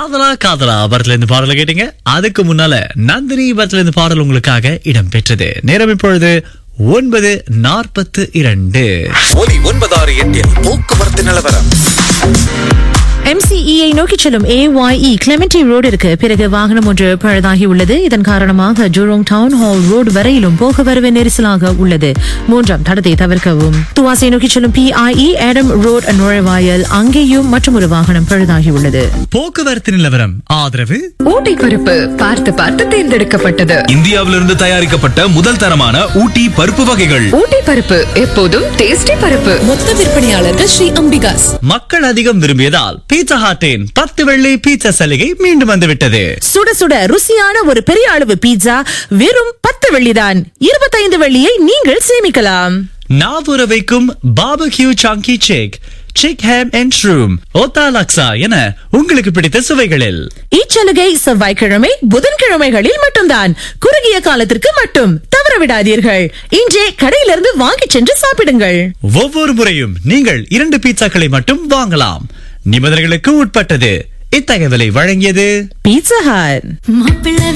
காதலா காதலா படத்துல இருந்து பாடல கேட்டீங்க அதுக்கு முன்னால நந்தினி படத்துல இருந்து பாடல் உங்களுக்காக இடம் பெற்றது நேரம் இப்பொழுது ஒன்பது நாற்பத்து இரண்டு ஒலி ஒன்பதாறு எட்டில் போக்குவரத்து நிலவரம் MCE-ஐ நோக்கிச் செல்லும் AYE கிளெமெண்டி ரோடிற்கு பிறகு வாகனம் ஒன்று பழுதாகி உள்ளது இதன் காரணமாக ஜூரோங் டவுன் ஹால் ரோடு வரையிலும் போக்குவரவு நெரிசலாக உள்ளது மூன்றாம் தடத்தை தவிர்க்கவும் துவாசை நோக்கிச் செல்லும் PIE ஆடம் ரோட் நுழைவாயல் அங்கேயும் மற்றும் ஒரு வாகனம் பழுதாகி உள்ளது போக்குவரத்து நிலவரம் ஆதரவு ஊட்டி பருப்பு பார்த்து பார்த்து தேர்ந்தெடுக்கப்பட்டது இந்தியாவிலிருந்து தயாரிக்கப்பட்ட முதல் தரமான ஊட்டி பருப்பு வகைகள் ஊட்டி பருப்பு எப்போதும் டேஸ்டி பருப்பு மொத்த விற்பனையாளர்கள் ஸ்ரீ அம்பிகாஸ் மக்கள் அதிகம் விரும்பியதால் பீட்சா ஹாட்டின் பத்து வெள்ளி பீட்சா சலுகை மீண்டும் வந்துவிட்டது சுட சுட ருசியான ஒரு பெரிய அளவு பீட்சா வெறும் பத்து வெள்ளிதான் இருபத்தைந்து வெள்ளியை நீங்கள் சேமிக்கலாம் நாவுற வைக்கும் பாபக்யூ சாங்கி சிக் சிக் ஹேம் அண்ட் ஷ்ரூம் ஓத்தா லக்ஸா என உங்களுக்கு பிடித்த சுவைகளில் இச்சலுகை செவ்வாய்க்கிழமை புதன்கிழமைகளில் மட்டும்தான் குறுகிய காலத்திற்கு மட்டும் தவற விடாதீர்கள் இன்றே கடையிலிருந்து வாங்கிச் சென்று சாப்பிடுங்கள் ஒவ்வொரு முறையும் நீங்கள் இரண்டு பீட்சாக்களை மட்டும் வாங்கலாம் நிபந்தனைகளுக்கு உட்பட்டது இத்தகவலை வழங்கியது பீட்சா ஹட் மாப்பிள்ளை